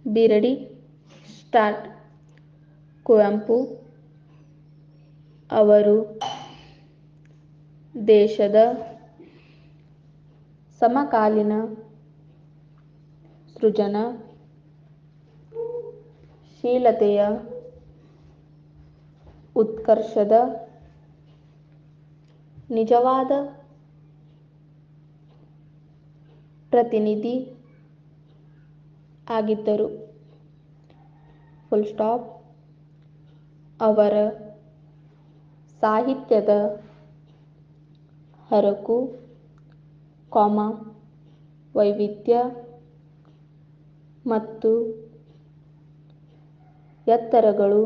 Biradi start Kuvempu ಅವರು ದೇಶದ ಸಮಕಾಲೀನ ಸೃಜನ ಶೀಲತೆಯ ಉತ್ಕರ್ಷದ ನಿಜವಾದ ಪ್ರತಿನಿಧಿ ಆಗಿದ್ದರು ಫುಲ್ ಸ್ಟಾಪ್ ಅವರ ಸಾಹಿತ್ಯದ ಹರಕು ಕಾಮ ವೈವಿಧ್ಯ ಮತ್ತು ಎತ್ತರಗಳು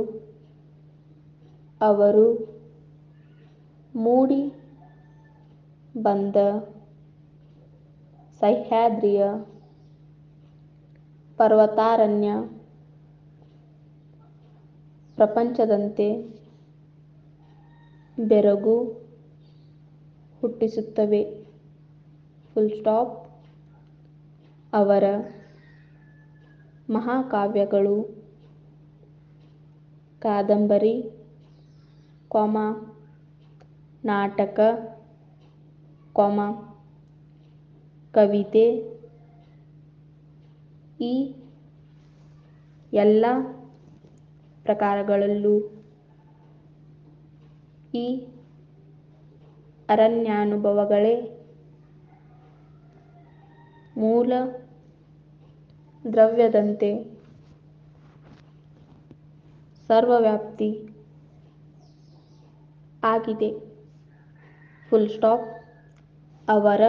ಅವರು ಮೂಡಿ ಬಂದ ಸಹ್ಯಾದ್ರಿಯ ಪರ್ವತಾರಣ್ಯ ಪ್ರಪಂಚದಂತೆ ಬೆರಗು ಹುಟ್ಟಿಸುತ್ತವೆ ಫುಲ್ ಸ್ಟಾಪ್ ಅವರ ಮಹಾಕಾವ್ಯಗಳು ಕಾದಂಬರಿ ಕಾಮ ನಾಟಕ ಕಾಮ ಕವಿತೆ ಈ ಎಲ್ಲ ಪ್ರಕಾರಗಳಲ್ಲೂ ಈ ಅರಣ್ಯಾನುಭವಗಳೇ ಮೂಲ ದ್ರವ್ಯದಂತೆ ಸರ್ವವ್ಯಾಪಿ ಆಗಿದೆ ಫುಲ್ ಸ್ಟಾಪ್ ಅವರ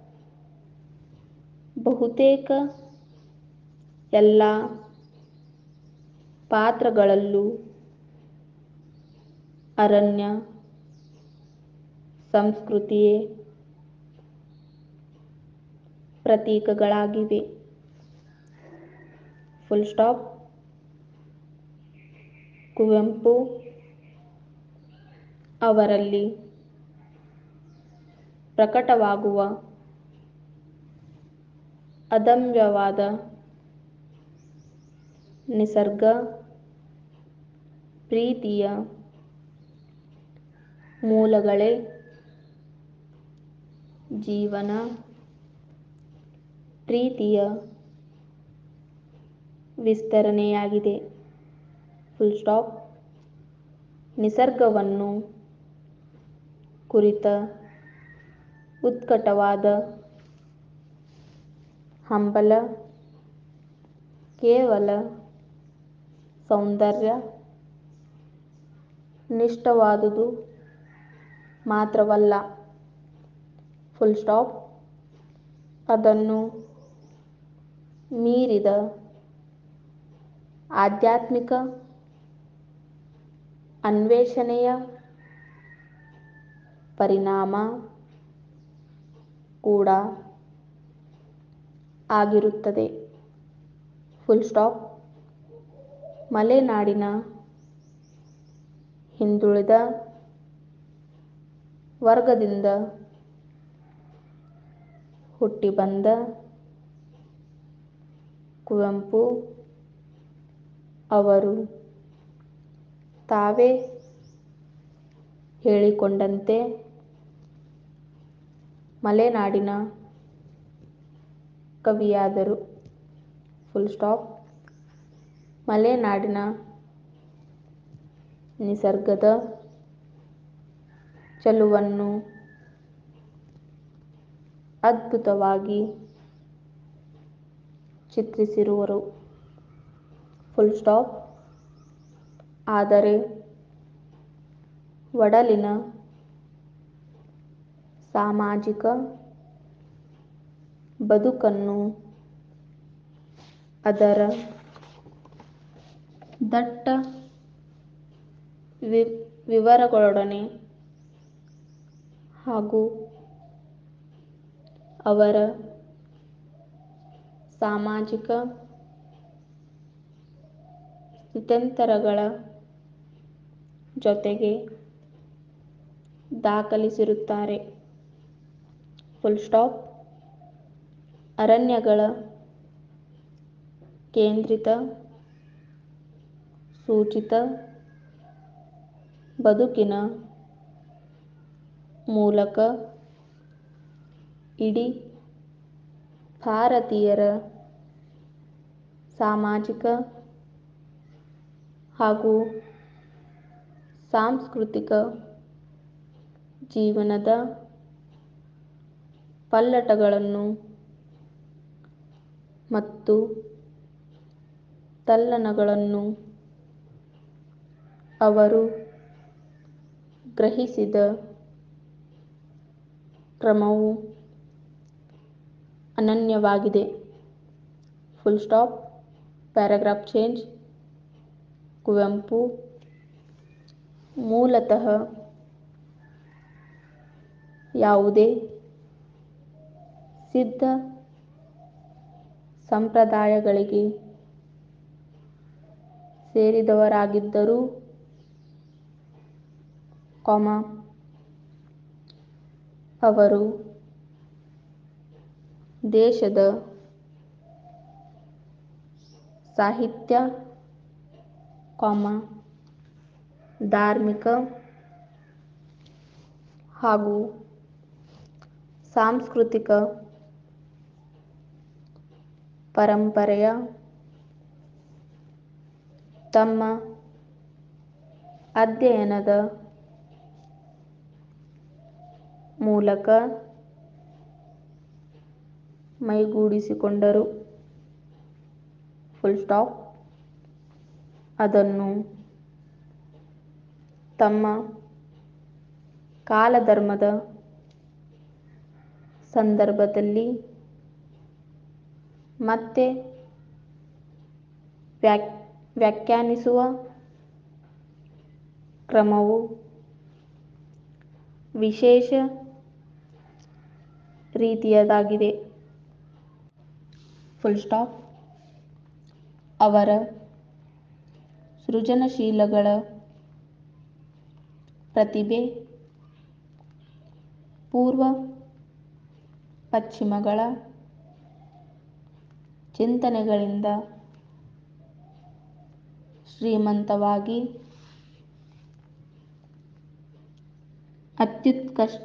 ಬಹುತೇಕ ಎಲ್ಲ ಪಾತ್ರಗಳಲ್ಲೂ ಅರಣ್ಯ ಸಂಸ್ಕೃತಿಯೇ ಪ್ರತೀಕಗಳಾಗಿವೆ ಫುಲ್ ಸ್ಟಾಪ್ ಕುವೆಂಪು ಅವರಲ್ಲಿ ಪ್ರಕಟವಾಗುವ ಅದಮ್ಯವಾದ ನಿಸರ್ಗ ಪ್ರೀತಿಯ ಮೂಲಗಳೇ ಜೀವನ ಪ್ರೀತಿಯ ವಿಸ್ತರಣೆಯಾಗಿದೆ ಫುಲ್ ಸ್ಟಾಪ್ ನಿಸರ್ಗವನ್ನು ಕುರಿತ ಉತ್ಕಟವಾದ ಹಂಬಲ ಕೇವಲ ಸೌಂದರ್ಯ ನಿಷ್ಠವಾದುದು ಮಾತ್ರವಲ್ಲ ಫುಲ್ ಸ್ಟಾಪ್ ಅದನ್ನು ಮೀರಿದ ಆಧ್ಯಾತ್ಮಿಕ ಅನ್ವೇಷಣೆಯ ಪರಿಣಾಮ ಕೂಡ ಆಗಿರುತ್ತದೆ ಫುಲ್ ಸ್ಟಾಪ್ ಮಲೆನಾಡಿನ ಹಿಂದುಳಿದ ವರ್ಗದಿಂದ ಹುಟ್ಟಿಬಂದ ಕುವೆಂಪು ಅವರು ತಾವೇ ಹೇಳಿಕೊಂಡಂತೆ ಮಲೆನಾಡಿನ ಕವಿಯಾದರು ಫುಲ್ ಸ್ಟಾಪ್ ಮಲೆನಾಡಿನ ನಿಸರ್ಗದ ಚೆಲುವನ್ನು ಅದ್ಭುತವಾಗಿ ಚಿತ್ರಿಸಿರುವರು ಫುಲ್ ಸ್ಟಾಪ್ ಆದರೆ ಒಡಲಿನ ಸಾಮಾಜಿಕ ಬದುಕನ್ನು ಅದರ ದಟ್ಟ ವಿ ವಿವರಗಳೊಡನೆ ಹಾಗೂ ಅವರ ಸಾಮಾಜಿಕ ಸ್ಥಿತ್ಯಂತರಗಳ ಜೊತೆಗೆ ದಾಖಲಿಸಿರುತ್ತಾರೆ ಫುಲ್ ಸ್ಟಾಪ್ ಅರಣ್ಯಗಳ ಕೇಂದ್ರಿತ ಸೂಚಿತ ಬದುಕಿನ ಮೂಲಕ ಇಡೀ ಭಾರತೀಯರ ಸಾಮಾಜಿಕ ಹಾಗೂ ಸಾಂಸ್ಕೃತಿಕ ಜೀವನದ ಪಲ್ಲಟಗಳನ್ನು ಮತ್ತು ತಲ್ಲಣಗಳನ್ನು ಅವರು ಗ್ರಹಿಸಿದ ಕ್ರಮವು ಅನನ್ಯವಾಗಿದೆ full stop paragraph change Kuvempu ಮೂಲತಃ ಯಾವುದೇ ಸಿದ್ಧ ಸಂಪ್ರದಾಯಗಳಿಗೆ ಸೇರಿದವರಾಗಿದ್ದರೂ ಅವರು ದೇಶದ ಸಾಹಿತ್ಯ ಧಾರ್ಮಿಕ ಹಾಗೂ ಸಾಂಸ್ಕೃತಿಕ ಪರಂಪರೆಯ ತಮ್ಮ ಅಧ್ಯಯನದ ಮೂಲಕ ಮೈಗೂಡಿಸಿಕೊಂಡರು ಫುಲ್ ಸ್ಟಾಪ್ ಅದನ್ನು ತಮ್ಮ ಕಾಲಧರ್ಮದ ಸಂದರ್ಭದಲ್ಲಿ ಮತ್ತೆ ವ್ಯಾಖ್ಯಾನಿಸುವ ಕ್ರಮವು ವಿಶೇಷ ರೀತಿಯದಾಗಿದೆ ಫುಲ್ ಸ್ಟಾಪ್ ಅವರ ಸೃಜನಶೀಲಗಳ ಪ್ರತಿಭೆ ಪೂರ್ವ ಪಶ್ಚಿಮಗಳ ಚಿಂತನೆಗಳಿಂದ ಶ್ರೀಮಂತವಾಗಿ ಅತ್ಯುತ್ಕೃಷ್ಟ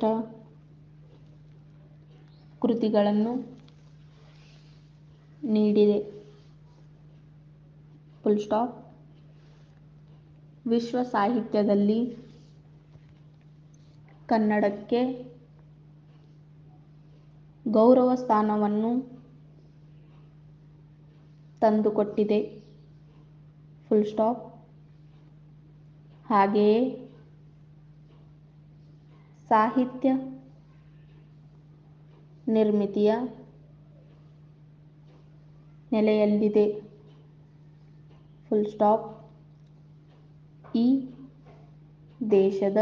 ಕೃತಿಗಳನ್ನು ನೀಡಿದೆ ಫುಲ್ ಸ್ಟಾಪ್ ವಿಶ್ವ ಸಾಹಿತ್ಯದಲ್ಲಿ ಕನ್ನಡಕ್ಕೆ ಗೌರವ ಸ್ಥಾನವನ್ನು ತಂದುಕೊಟ್ಟಿದೆ ಫುಲ್ ಸ್ಟಾಪ್ ಹಾಗೆಯೇ ಸಾಹಿತ್ಯ ನಿರ್ಮಿತಿಯ ನೆಲೆಯಲ್ಲಿದೆ ಫುಲ್ ಸ್ಟಾಪ್ ಈ ದೇಶದ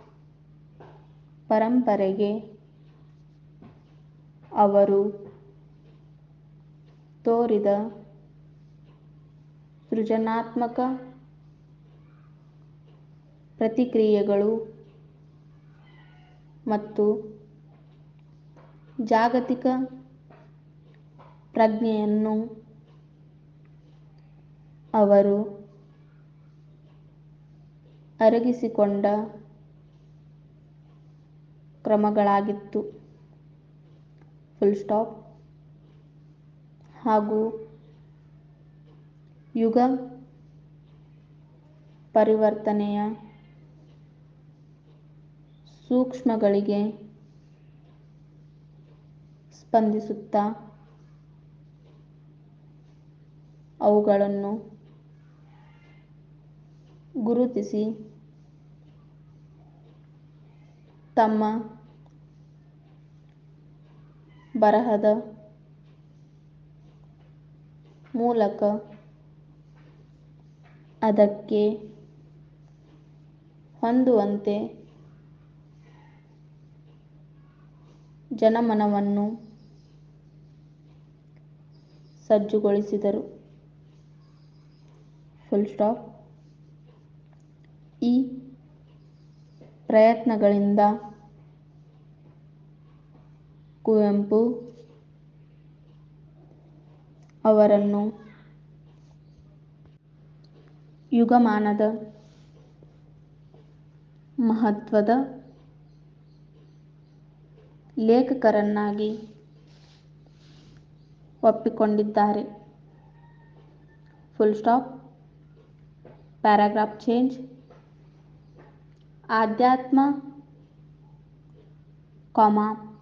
ಪರಂಪರೆಗೆ ಅವರು ತೋರಿದ ಸೃಜನಾತ್ಮಕ ಪ್ರತಿಕ್ರಿಯೆಗಳು ಮತ್ತು ಜಾಗತಿಕ ಪ್ರಜ್ಞೆಯನ್ನು ಅವರು ಅರಗಿಸಿಕೊಂಡ ಕ್ರಮಗಳಾಗಿತ್ತು ಫುಲ್ ಸ್ಟಾಪ್ ಹಾಗೂ ಯುಗ ಪರಿವರ್ತನೆಯ ಸೂಕ್ಷ್ಮಗಳಿಗೆ ಸ್ಪಂದಿಸುತ್ತಾ ಅವುಗಳನ್ನು ಗುರುತಿಸಿ ತಮ್ಮ ಬರಹದ ಮೂಲಕ ಅದಕ್ಕೆ ಹೊಂದುವಂತೆ ಜನಮನವನ್ನು ಸಜ್ಜುಗೊಳಿಸಿದರು ಫುಲ್ ಸ್ಟಾಪ್ ಈ ಪ್ರಯತ್ನಗಳಿಂದ ಕುವೆಂಪು ಅವರನ್ನು ಯುಗಮಾನದ ಮಹತ್ವದ ಲೇಖಕರನ್ನಾಗಿ ಒಪ್ಪಿಕೊಂಡಿದ್ದಾರೆ ಫುಲ್ ಸ್ಟಾಪ್ ಪ್ಯಾರಾಗ್ರಾಫ್ ಚೇಂಜ್ ಆಧ್ಯಾತ್ಮ ಕಾಮ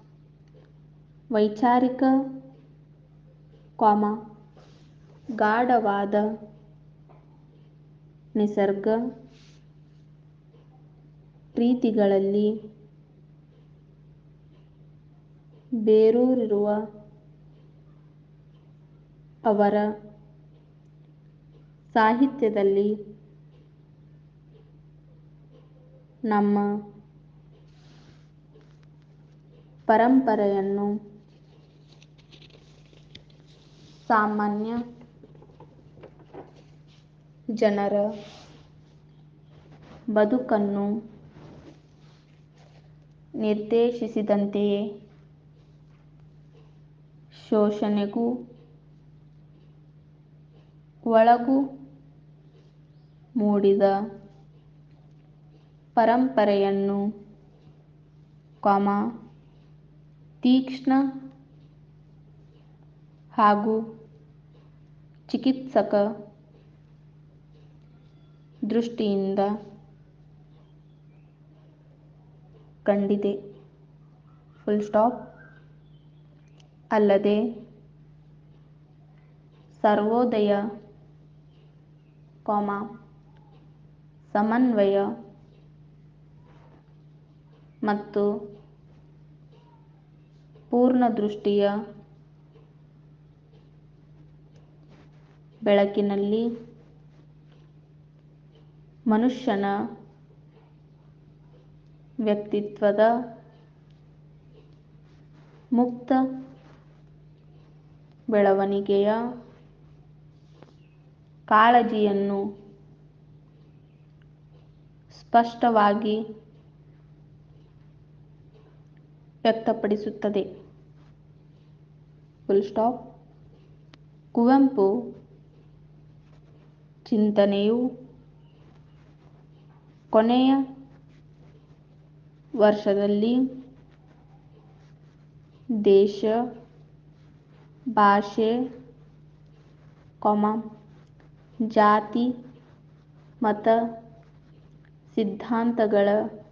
ವೈಚಾರಿಕ ಕಾಮ ಗಾಢವಾದ ನಿಸರ್ಗ ಪ್ರೀತಿಗಳಲ್ಲಿ ಬೇರೂರಿರುವ ಅವರ ಸಾಹಿತ್ಯದಲ್ಲಿ ನಮ್ಮ ಪರಂಪರೆಯನ್ನು ಸಾಮಾನ್ಯ ಜನರ ಬದುಕನ್ನು ನಿರ್ದೇಶಿಸಿದಂತೆಯೇ ಶೋಷಣೆಗೂ ಒಳಗೂ ಮೂಡಿದ ಪರಂಪರೆಯನ್ನು ಕಾಮ ತೀಕ್ಷ್ಣ ಹಾಗೂ ಚಿಕಿತ್ಸಕ ದೃಷ್ಟಿಯಿಂದ ಕಂಡಿದೆ ಫುಲ್ ಸ್ಟಾಪ್ ಅಲ್ಲದೆ ಸರ್ವೋದಯ ಕಾಮ ಸಮನ್ವಯ ಮತ್ತು ಪೂರ್ಣದೃಷ್ಟಿಯ ಬೆಳಕಿನಲ್ಲಿ ಮನುಷ್ಯನ ವ್ಯಕ್ತಿತ್ವದ ಮುಕ್ತ ಬೆಳವಣಿಗೆಯ ಕಾಳಜಿಯನ್ನು ಸ್ಪಷ್ಟವಾಗಿ ವ್ಯಕ್ತಪಡಿಸುತ್ತದೆ ಫುಲ್ ಸ್ಟಾಪ್ ಕುವೆಂಪು ಚಿಂತನೆಯು ಕೊನೆಯ ವರ್ಷದಲ್ಲಿ ದೇಶ ಭಾಷೆ ಕಾಮ ಜಾತಿ ಮತ ಸಿದ್ಧಾಂತಗಳ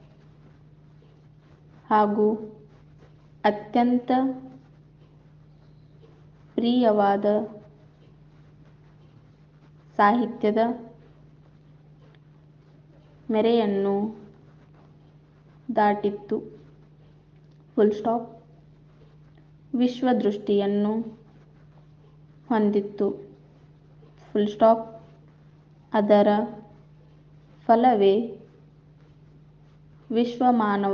ಹಾಗೂ ಅತ್ಯಂತ ಪ್ರಿಯವಾದ ಸಾಹಿತ್ಯದ ಮೇರೆಯನ್ನು ದಾಟಿತ್ತು ಫುಲ್ ಸ್ಟಾಪ್ ವಿಶ್ವದೃಷ್ಟಿಯನ್ನು ಹೊಂದಿತ್ತು ಫುಲ್ ಸ್ಟಾಪ್ ಅದರ ಫಲವೇ ವಿಶ್ವಮಾನವ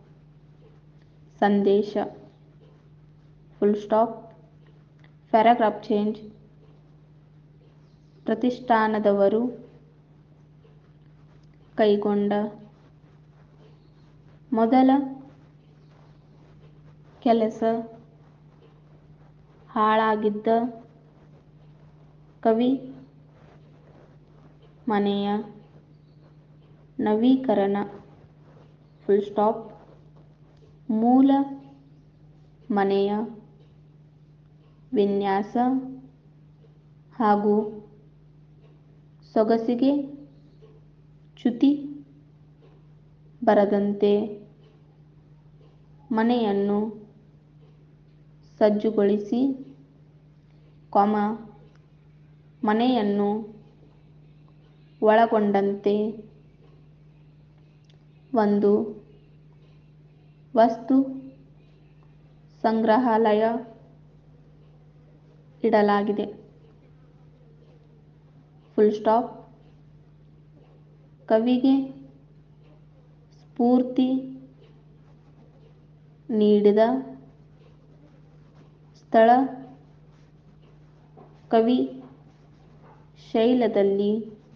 ಸಂದೇಶ ಫುಲ್ ಸ್ಟಾಪ್ ಪ್ಯಾರಾಗ್ರಾಫ್ ಚೇಂಜ್ ಪ್ರತಿಷ್ಠಾನದವರು ಕೈಗೊಂಡ ಮೊದಲ ಕೆಲಸ ಹಾಳಾಗಿದ್ದ ಕವಿ ಮನೆಯ ನವೀಕರಣ ಫುಲ್ ಸ್ಟಾಪ್ ಮೂಲ ಮನೆಯ ವಿನ್ಯಾಸ ಹಾಗೂ ಸೊಗಸಿಗೆ ಚ್ಯುತಿ ಬರದಂತೆ ಮನೆಯನ್ನು ಸಜ್ಜುಗೊಳಿಸಿ ಕಾಮ ಮನೆಯನ್ನು ಒಳಗೊಂಡಂತೆ ಒಂದು ವಸ್ತು ಸಂಗ್ರಹಾಲಯ ಇಡಲಾಗಿದೆ ಫುಲ್ ಸ್ಟಾಪ್ ಕವಿಗೆ ಸ್ಫೂರ್ತಿ ನೀಡಿದ ಸ್ಥಳ ಕವಿ ಶೈಲದಲ್ಲಿ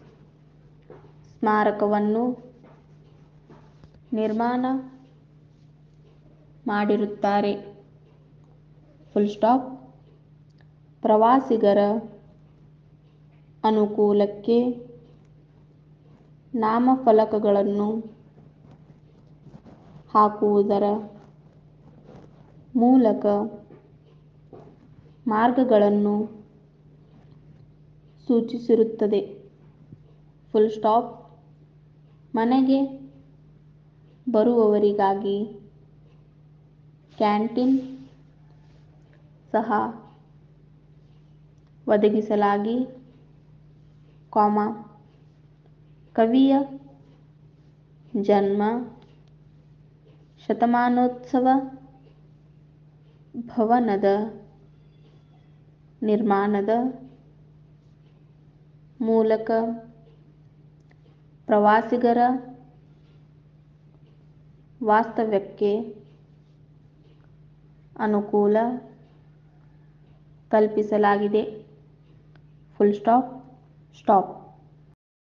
ಸ್ಮಾರಕವನ್ನು ನಿರ್ಮಾಣ ಮಾಡಿರುತ್ತಾರೆ ಫುಲ್ ಸ್ಟಾಪ್ ಪ್ರವಾಸಿಗರ ಅನುಕೂಲಕ್ಕೆ ನಾಮಫಲಕಗಳನ್ನು ಹಾಕುವುದರ ಮೂಲಕ ಮಾರ್ಗಗಳನ್ನು ಸೂಚಿಸಿರುತ್ತದೆ ಫುಲ್ ಸ್ಟಾಪ್ ಮನೆಗೆ ಬರುವವರಿಗಾಗಿ ಕ್ಯಾಂಟೀನ್ ಸಹ ಒದಗಿಸಲಾಗಿ ಕಾಮ ಕವಿಯ ಜನ್ಮ ಶತಮಾನೋತ್ಸವ ಭವನದ ನಿರ್ಮಾಣದ ಮೂಲಕ ಪ್ರವಾಸಿಗರ ವಾಸ್ತವ್ಯಕ್ಕೆ ಅನುಕೂಲ ಕಲ್ಪಿಸಲಾಗಿದೆ ಫುಲ್ ಸ್ಟಾಪ್ ಸ್ಟಾಪ್